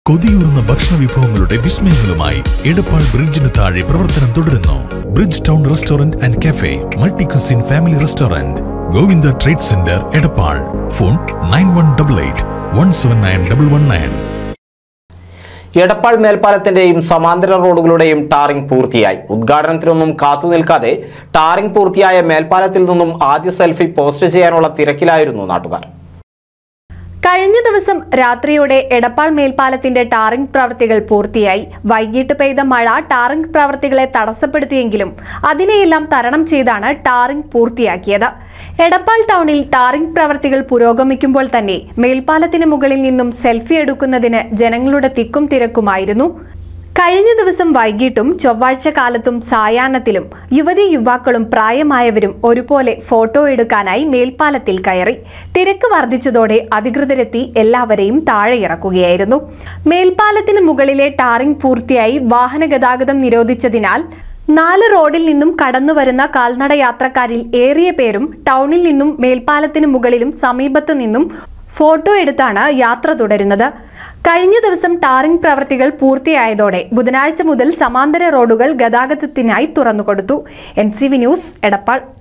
കൊതിയൂറുന്ന ഭക്ഷണ വിഭവങ്ങളുടെ വിസ്മയങ്ങളുമായി എടപ്പാൾ ബ്രിഡ്ജിന് താഴെ പ്രവർത്തനം തുടരുന്നു bridge town restaurant and cafe multi cuisine family restaurant Govinda trade centre Edappal phone nine one double eight one seven nine double one nine Edappal മേൽപ്പാലത്തിന്റെയും സമാന്തര റോഡുകളുടെയും ടാറിംഗ് പൂർത്തിയായി ഉദ്ഘാടനത്തിനൊന്നും കാത്തു നിൽക്കാതെ ടാറിംഗ് പൂർത്തിയായ മേൽപ്പാലത്തിൽ നിന്നും ആദ്യ സെൽഫി പോസ്റ്റ് ചെയ്യാനുള്ള തിരക്കിലായിരുന്നു നാട്ടുകാർ കഴിഞ്ഞ ദിവസം രാത്രിയോടെ എടപ്പാൾ മേൽപ്പാലത്തിന്റെ ടാറിംഗ് പ്രവൃത്തികൾ പൂർത്തിയായി വൈകിട്ട് പെയ്ത മഴ ടാറിംഗ് പ്രവൃത്തികളെ തടസ്സപ്പെടുത്തിയെങ്കിലും അതിനെയെല്ലാം തരണം ചെയ്താണ് ടാറിംഗ് പൂർത്തിയാക്കിയത് എടപ്പാൾ ടൗണിൽ ടാറിംഗ് പ്രവൃത്തികൾ പുരോഗമിക്കുമ്പോൾ തന്നെ മേൽപ്പാലത്തിന് മുകളിൽ നിന്നും സെൽഫി എടുക്കുന്നതിന് ജനങ്ങളുടെ തിക്കും തിരക്കുമായിരുന്നു കഴിഞ്ഞ ദിവസം വൈകിട്ടും ചൊവ്വാഴ്ച കാലത്തും സായാഹ്നത്തിലും യുവതി യുവാക്കളും പ്രായമായവരും ഒരുപോലെ ഫോട്ടോ എടുക്കാനായി മേൽപ്പാലത്തിൽ കയറി തിരക്ക് വർദ്ധിച്ചതോടെ അധികൃതരെത്തി എല്ലാവരെയും താഴെ ഇറക്കുകയായിരുന്നു മേൽപ്പാലത്തിന് മുകളിലെ ടാറിംഗ് പൂർത്തിയായി വാഹന ഗതാഗതം നിരോധിച്ചതിനാൽ നാല് റോഡിൽ നിന്നും കടന്നുവരുന്ന കാൽനട യാത്രക്കാരിൽ ഏറിയ പേരും ടൗണിൽ നിന്നും മേൽപ്പാലത്തിന് മുകളിലും സമീപത്തു നിന്നും ഫോട്ടോ എടുത്താണ് യാത്ര തുടരുന്നത് കഴിഞ്ഞ ദിവസം ടാറിംഗ് പ്രവൃത്തികൾ പൂർത്തിയായതോടെ ബുധനാഴ്ച മുതൽ സമാന്തര റോഡുകൾ ഗതാഗതത്തിനായി തുറന്നുകൊടുത്തു N C V news Edappal